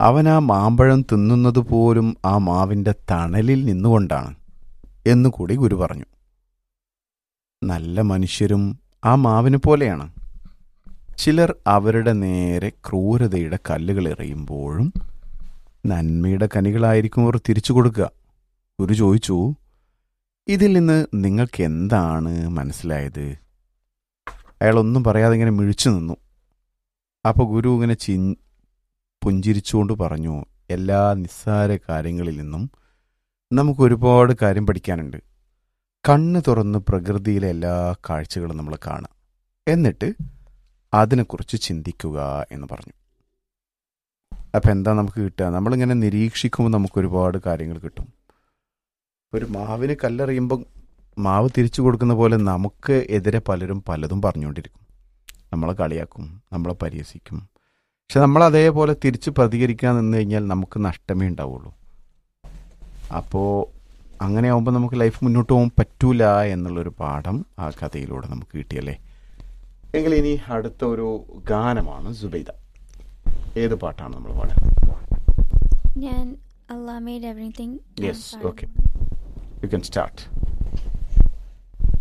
അവൻ ആ മാമ്പഴം തിന്നുന്നത് പോലും ആ മാവിൻ്റെ തണലിൽ നിന്നുകൊണ്ടാണ് എന്നുകൂടി ഗുരു പറഞ്ഞു നല്ല മനുഷ്യരും ആ മാവിനെ പോലെയാണ് ചിലർ അവരുടെ നേരെ ക്രൂരതയുടെ കല്ലുകൾ എറിയുമ്പോഴും നന്മയുടെ കനികളായിരിക്കും അവർ തിരിച്ചു കൊടുക്കുക ഗുരു ചോദിച്ചു ഇതിൽ നിന്ന് നിങ്ങൾക്ക് എന്താണ് മനസ്സിലായത് അയാളൊന്നും പറയാതെ ഇങ്ങനെ മിഴിച്ചു നിന്നു അപ്പോൾ ഗുരു ഇങ്ങനെ ചി പുഞ്ചിരിച്ചുകൊണ്ട് പറഞ്ഞു എല്ലാ നിസ്സാര കാര്യങ്ങളിൽ നിന്നും നമുക്ക് ഒരുപാട് കാര്യം പഠിക്കാനുണ്ട് കണ്ണ് തുറന്ന് പ്രകൃതിയിലെ എല്ലാ കാഴ്ചകളും നമ്മൾ കാണുക എന്നിട്ട് അതിനെക്കുറിച്ച് ചിന്തിക്കുക എന്ന് പറഞ്ഞു അപ്പം എന്താ നമുക്ക് കിട്ടുക നമ്മളിങ്ങനെ നിരീക്ഷിക്കുമ്പോൾ നമുക്ക് ഒരുപാട് കാര്യങ്ങൾ കിട്ടും ഒരു മാവിന് കല്ലെറിയുമ്പോൾ മാവ് തിരിച്ചു കൊടുക്കുന്ന പോലെ നമുക്ക് എതിരെ പലരും പലതും പറഞ്ഞുകൊണ്ടിരിക്കും നമ്മളെ കളിയാക്കും നമ്മളെ പരിഹസിക്കും പക്ഷെ നമ്മൾ അതേപോലെ തിരിച്ച് പ്രതികരിക്കാൻ നിന്ന് കഴിഞ്ഞാൽ നമുക്ക് നഷ്ടമേ ഉണ്ടാവുള്ളൂ അപ്പോൾ അങ്ങനെ ആവുമ്പോൾ നമുക്ക് ലൈഫ് മുന്നോട്ട് പോകാൻ പറ്റൂല എന്നുള്ളൊരു പാഠം ആ കഥയിലൂടെ നമുക്ക് കിട്ടിയല്ലേ എങ്കിൽ ഇനി അടുത്ത ഒരു ഗാനമാണ് സുബൈദ ഏത് പാട്ടാണ് നമ്മൾ പാടുക ഞാൻ Allah made everything. Yes, okay. You can start